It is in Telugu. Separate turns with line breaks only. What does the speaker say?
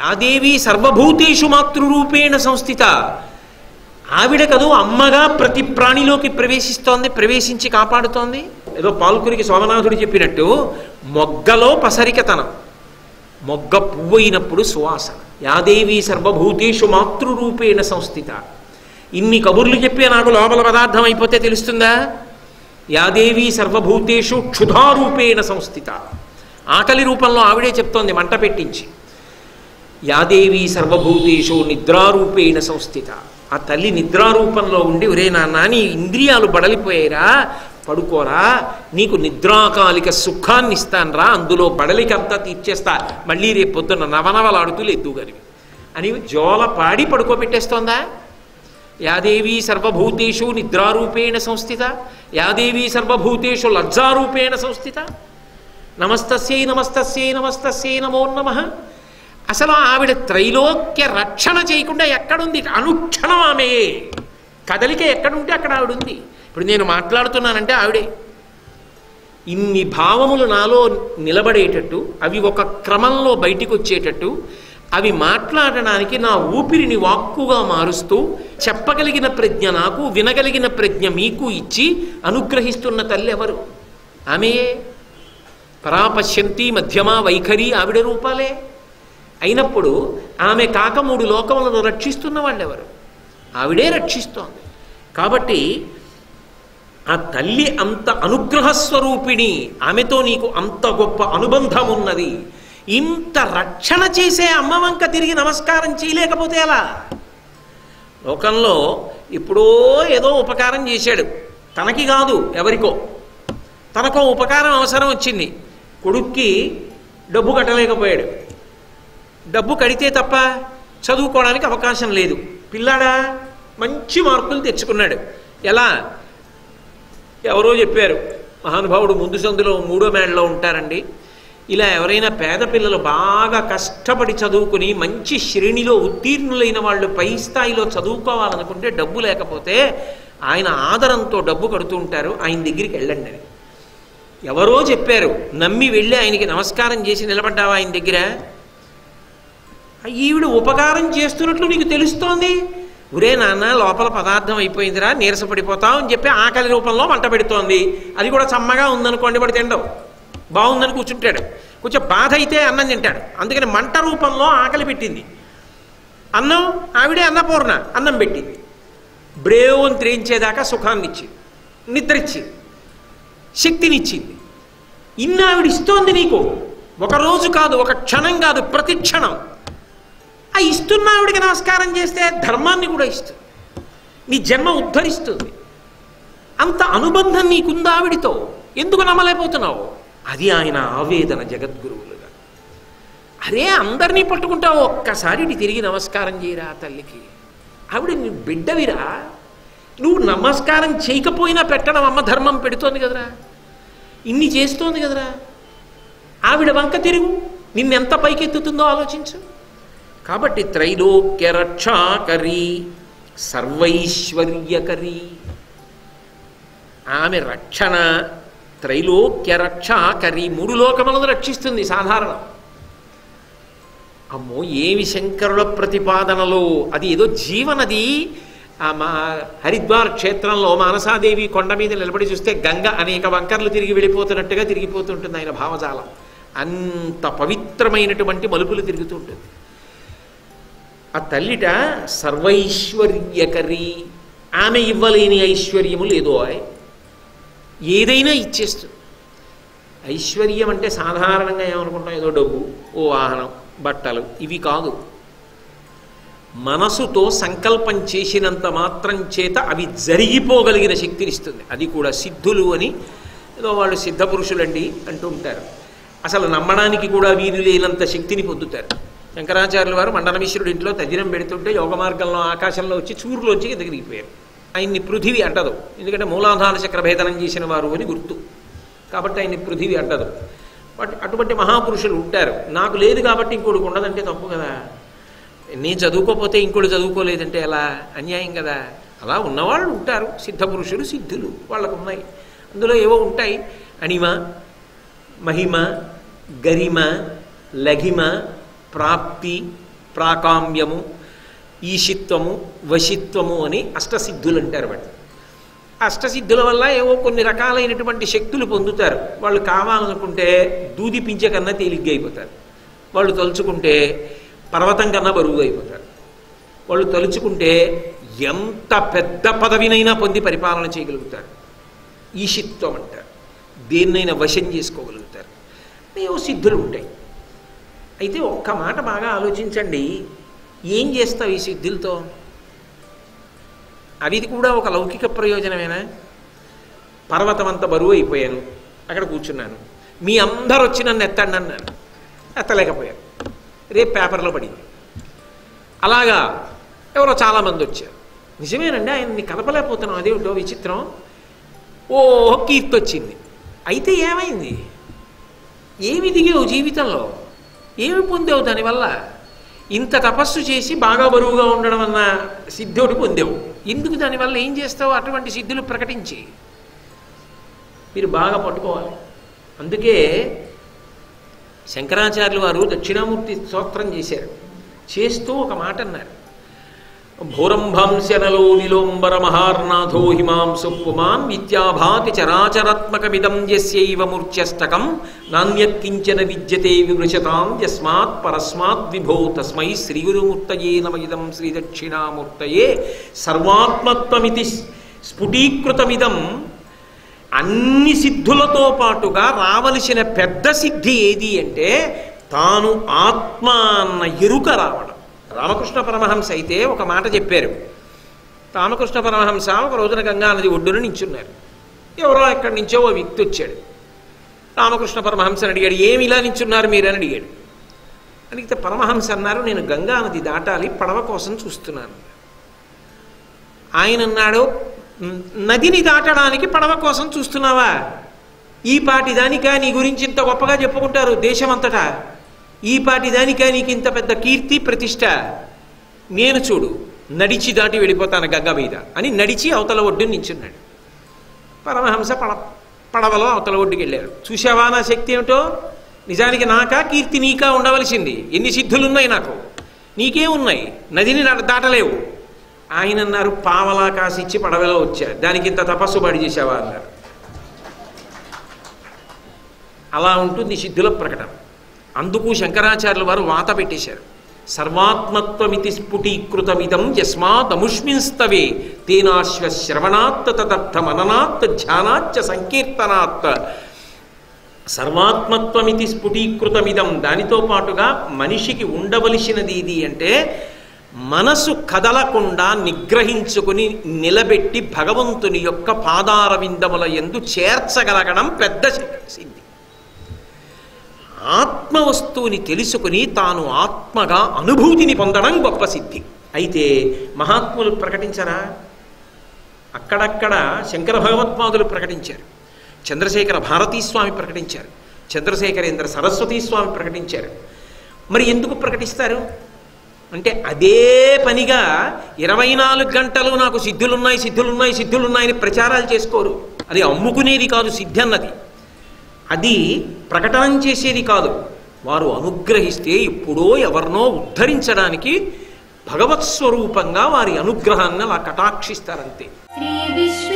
యాదేవి సర్వభూతేషు మాతృరూపేణ సంస్థిత ఆవిడ కదూ అమ్మగా ప్రతి ప్రాణిలోకి ప్రవేశిస్తోంది ప్రవేశించి కాపాడుతోంది ఏదో పాల్కురికి సోమనాథుడు చెప్పినట్టు మొగ్గలో పసరికతనం మొగ్గ పువ్వు అయినప్పుడు సువాసన యాదేవి సర్వభూతేషు మాతృరూపేణ సంస్థిత ఇన్ని కబుర్లు చెప్పి నాకు లోపల పదార్థం అయిపోతే తెలుస్తుందా యాదేవి సర్వభూతేషు క్షుధారూపేణ సంస్థిత ఆకలి రూపంలో ఆవిడే చెప్తోంది మంట పెట్టించి యాదేవి సర్వభూతేషు నిద్రారూపేణ సంస్థిత ఆ తల్లి నిద్రారూపంలో ఉండి ఒరే నాన్న నీ ఇంద్రియాలు బడలిపోయారా పడుకోరా నీకు నిద్రాకాలిక సుఖాన్ని ఇస్తానరా అందులో బడలికంతా తీర్చేస్తా మళ్ళీ రేపు పొద్దున్న నవనవలాడుతూ లేదు గనివి అని జోల పాడి పడుకోబెట్టేస్తోందా యాదేవి సర్వభూతేషు నిద్రారూపేణ సంస్థిత యాదేవి సర్వభూతేషు లజ్జారూపేణ సంస్థిత నమస్తస్యై నమస్తస్యై నమస్తస్యై నమో నమ అసలు ఆవిడ త్రైలోక్య రక్షణ చేయకుండా ఎక్కడుంది అనుక్షణం ఆమె కదలిక ఎక్కడుంటే అక్కడ ఆవిడ ఉంది ఇప్పుడు నేను మాట్లాడుతున్నానంటే ఆవిడే ఇన్ని భావములు నాలో నిలబడేటట్టు అవి ఒక క్రమంలో బయటికి వచ్చేటట్టు అవి మాట్లాడడానికి నా ఊపిరిని వాక్కుగా మారుస్తూ చెప్పగలిగిన ప్రజ్ఞ నాకు వినగలిగిన ప్రజ్ఞ మీకు ఇచ్చి అనుగ్రహిస్తున్న తల్లి ఎవరు ఆమెయే పరాపశ్యంతి మధ్యమా వైఖరి ఆవిడ రూపాలే అయినప్పుడు ఆమె కాక మూడు లోకములను రక్షిస్తున్న వాళ్ళెవరు ఆవిడే రక్షిస్తోంది కాబట్టి ఆ తల్లి అంత అనుగ్రహ స్వరూపిణి ఆమెతో నీకు అంత గొప్ప అనుబంధం ఉన్నది ఇంత రక్షణ చేసే అమ్మ వంక తిరిగి నమస్కారం చేయలేకపోతే ఎలా లోకంలో ఇప్పుడో ఏదో ఉపకారం చేశాడు తనకి కాదు ఎవరికో తనకో ఉపకారం అవసరం వచ్చింది కొడుక్కి డబ్బు కట్టలేకపోయాడు డబ్బు కడితే తప్ప చదువుకోవడానికి అవకాశం లేదు పిల్లాడా మంచి మార్కులు తెచ్చుకున్నాడు ఎలా ఎవరో చెప్పారు మహానుభావుడు ముందు సందులో మూడో మేడలో ఉంటారండి ఇలా ఎవరైనా పేద పిల్లలు బాగా కష్టపడి చదువుకుని మంచి శ్రేణిలో ఉత్తీర్ణులైన వాళ్ళు పై స్థాయిలో చదువుకోవాలనుకుంటే డబ్బు లేకపోతే ఆయన ఆదరంతో డబ్బు కడుతూ ఉంటారు ఆయన దగ్గరికి వెళ్ళండి అని ఎవరో చెప్పారు నమ్మి వెళ్ళి ఆయనకి నమస్కారం చేసి నిలబడ్డావా ఆయన దగ్గర ఈవిడ ఉపకారం చేస్తున్నట్లు నీకు తెలుస్తోంది ఒరే నాన్న లోపల పదార్థం అయిపోయిందిరా నీరసపడిపోతావు అని చెప్పి ఆకలి రూపంలో మంట పెడుతోంది అది కూడా చమ్మగా ఉందనుకోండి వాడు తిండవు బాగుందని కూర్చుంటాడు కొంచెం బాధ అయితే అన్నం తింటాడు అందుకని మంట రూపంలో ఆకలి పెట్టింది అన్నం ఆవిడే అన్నపూర్ణ అన్నం పెట్టింది బ్రేవ్ అని త్రేయించేదాకా సుఖాన్ని ఇచ్చింది నిద్ర ఇచ్చింది శక్తినిచ్చింది ఇన్ని ఆవిడ ఇస్తోంది నీకు ఒక రోజు కాదు ఒక క్షణం కాదు ప్రతి క్షణం ఆ ఇస్తున్న ఆవిడికి నమస్కారం చేస్తే ధర్మాన్ని కూడా ఇస్తుంది నీ జన్మ ఉద్ధరిస్తుంది అంత అనుబంధం నీకుందా ఆవిడితో ఎందుకు నమ్మలేకపోతున్నావు అది ఆయన ఆవేదన జగద్గురువులుగా అరే అందరినీ పట్టుకుంటావు ఒక్కసారి ఇటు తిరిగి నమస్కారం చేయరా ఆ తల్లికి ఆవిడ నీ బిడ్డవిరా నువ్వు నమస్కారం చేయకపోయినా పెట్టడం అమ్మ ధర్మం పెడుతోంది కదరా ఇన్ని చేస్తోంది కదరా ఆవిడ వంక తిరుగు నిన్నెంత పైకెత్తుతుందో ఆలోచించు కాబట్టి త్రైలోక్య రక్షాకరి సర్వైశ్వర్యకరి ఆమె రక్షణ త్రైలోక్య రక్షాకరి మూడు లోకములను రక్షిస్తుంది సాధారణం అమ్మో ఏమి శంకరుల ప్రతిపాదనలో అది ఏదో జీవనది ఆ మా హరిద్వార్ క్షేత్రంలో మానసాదేవి కొండ మీద నిలబడి చూస్తే గంగ అనేక వంకర్లు తిరిగి వెళ్ళిపోతున్నట్టుగా తిరిగిపోతుంటుంది ఆయన భావజాలం అంత పవిత్రమైనటువంటి మలుపులు తిరుగుతూ ఉంటుంది ఆ తల్లిట సర్వైశ్వర్యకరి ఆమె ఇవ్వలేని ఐశ్వర్యము లేదో ఏదైనా ఇచ్చేస్తుంది ఐశ్వర్యం అంటే సాధారణంగా ఏమనుకుంటాం ఏదో డబ్బు ఓ వాహనం బట్టలు ఇవి కాదు మనసుతో సంకల్పం చేసినంత మాత్రం చేత అవి జరిగిపోగలిగిన శక్తినిస్తుంది అది కూడా సిద్ధులు అని ఏదో వాళ్ళు సిద్ధ పురుషులండి అంటూ ఉంటారు అసలు నమ్మడానికి కూడా వీలు లేనంత శక్తిని పొందుతారు శంకరాచార్యుల వారు మండనమిశ్రుడి ఇంట్లో తదినం పెడుతుంటే యోగ మార్గంలో ఆకాశంలో వచ్చి చూరులోంచి కిందకి దిగిపోయారు ఆయన్ని పృథివీ అంటదు ఎందుకంటే మూలాధార చక్రభేదనం చేసిన వారు అని గుర్తు కాబట్టి ఆయన్ని పృథివీ అంటదు బట్ అటువంటి మహాపురుషులు ఉంటారు నాకు లేదు కాబట్టి ఇంకోటికి ఉండదంటే తప్పు కదా నేను చదువుకోకపోతే ఇంకోటి చదువుకోలేదంటే ఎలా అన్యాయం కదా అలా ఉన్నవాళ్ళు ఉంటారు సిద్ధ పురుషులు సిద్ధులు వాళ్ళకు ఉన్నాయి అందులో ఏవో ఉంటాయి అణిమ మహిమ గరిమ లఘిమ ప్రాప్తి ప్రాకామ్యము ఈషిత్వము వశిత్వము అని అష్టసిద్ధులు అంటారు వాటి అష్టసిద్ధుల వల్ల ఏవో కొన్ని రకాలైనటువంటి శక్తులు పొందుతారు వాళ్ళు కావాలనుకుంటే దూది పించే కన్నా తేలిగ్గా అయిపోతారు వాళ్ళు తలుచుకుంటే పర్వతం కన్నా బరువుగా అయిపోతారు వాళ్ళు తలుచుకుంటే ఎంత పెద్ద పదవినైనా పొంది పరిపాలన చేయగలుగుతారు ఈషిత్వం అంటారు దేన్నైనా వశం చేసుకోగలుగుతారు ఏవో సిద్ధులు ఉంటాయి అయితే ఒక్క మాట బాగా ఆలోచించండి ఏం చేస్తావు ఈ సిద్ధులతో అవి కూడా ఒక లౌకిక ప్రయోజనమేనా పర్వతం అంత బరువు అయిపోయాను అక్కడ కూర్చున్నాను మీ అందరు వచ్చి నన్ను ఎత్తండి అన్నాను ఎత్తలేకపోయాను రేపు పేపర్లో పడింది అలాగా ఎవరో చాలామంది వచ్చారు నిజమేనండి ఆయన్ని కలపలేకపోతున్నాం అదేమిటో విచిత్రం ఓ కీర్తి వచ్చింది అయితే ఏమైంది ఏమి దిగావు జీవితంలో ఏమి పొందావు దానివల్ల ఇంత తపస్సు చేసి బాగా బరువుగా ఉండడం అన్న సిద్ధుడు పొందావు ఎందుకు దానివల్ల ఏం చేస్తావు అటువంటి సిద్ధులు ప్రకటించి మీరు బాగా పట్టుకోవాలి అందుకే శంకరాచార్యులు వారు దక్షిణామూర్తి స్తోత్రం చేశారు చేస్తూ ఒక మాట అన్నారు భూరంభంశనలో నిలోంబర మహార్నాథో హిమాంసు పుమాన్ విద్యాభాతి చరాచరాత్మకమిదం యస్యైవ మూర్ఛస్తకం నాణ్యత్కించన విద్యతే విమృశతాం యస్మాత్ పరస్మాత్ విభో తస్మై శ్రీగురుమూర్తయే నమయిదం శ్రీదక్షిణామూర్తయే సర్వాత్మత్వమితి స్ఫుటీకృతమిదం అన్ని సిద్ధులతో పాటుగా రావలసిన పెద్ద సిద్ధి ఏది అంటే తాను ఆత్మ అన్న ఎరుక రావడం రామకృష్ణ పరమహంస అయితే ఒక మాట చెప్పారు రామకృష్ణ పరమహంస ఒక రోజున గంగా నది ఒడ్డున నించున్నారు ఎవరో ఎక్కడి నుంచో ఓ వ్యక్తి వచ్చాడు రామకృష్ణ పరమహంసని అడిగాడు ఏమి ఇలా నించున్నారు మీరని అడిగాడు అడిగితే పరమహంస అన్నారు నేను గంగా నది దాటాలి పడవ కోసం చూస్తున్నాను ఆయన అన్నాడు నదిని దాటడానికి పడవ కోసం చూస్తున్నావా ఈ పాటి దానికా నీ గురించి ఇంత గొప్పగా చెప్పుకుంటారు దేశమంతటా ఈ పాటి దానికా నీకు ఇంత పెద్ద కీర్తి ప్రతిష్ట నేను చూడు నడిచి దాటి వెళ్ళిపోతాను గంగ మీద అని నడిచి అవతల ఒడ్డుని నించున్నాడు పరమహంస పడ పడవలో అవతల ఒడ్డుకి వెళ్ళారు చూసావా నా శక్తి ఏమిటో నిజానికి నాకా కీర్తి నీకా ఉండవలసింది ఎన్ని సిద్ధులున్నాయి నాకు నీకే ఉన్నాయి నదిని దాటలేవు ఆయన అన్నారు పావలా కాసిచ్చి పడవలో వచ్చా దానికి ఇంత తపస్సు పడి చేసావా అన్నారు అలా ఉంటుంది సిద్ధుల ప్రకటన అందుకు శంకరాచార్యుల వారు వాత పెట్టేశారు సర్వాత్మత్వమితి స్ఫుటీకృతమిదం యస్మాదముష్మిన్స్తవే తేనాశ్వ శ్రవణాత్ తదర్థ మననాత్ ధ్యానాచ్చ సంకీర్తనాత్ సర్వాత్మత్వమితి స్ఫుటీకృతమిదం దానితో పాటుగా మనిషికి ఉండవలసినది ఇది అంటే మనసు కదలకుండా నిగ్రహించుకుని నిలబెట్టి భగవంతుని యొక్క పాదార విందముల ఎందు చేర్చగలగడం పెద్ద సిద్ధి ఆత్మ వస్తువుని తెలుసుకుని తాను ఆత్మగా అనుభూతిని పొందడం గొప్ప సిద్ధి అయితే మహాత్ములు ప్రకటించరా అక్కడక్కడ శంకర భగవత్పాదులు ప్రకటించారు చంద్రశేఖర భారతీస్వామి ప్రకటించారు చంద్రశేఖరేంద్ర సరస్వతీ స్వామి ప్రకటించారు మరి ఎందుకు ప్రకటిస్తారు అంటే అదే పనిగా ఇరవై నాలుగు గంటలు నాకు సిద్ధులున్నాయి సిద్ధులున్నాయి సిద్ధులున్నాయని ప్రచారాలు చేసుకోరు అది అమ్ముకునేది కాదు సిద్ధి అన్నది అది ప్రకటన చేసేది కాదు వారు అనుగ్రహిస్తే ఎప్పుడో ఎవరినో ఉద్ధరించడానికి భగవత్ స్వరూపంగా వారి అనుగ్రహాన్ని అలా కటాక్షిస్తారంతే
శ్రీ విశ్వ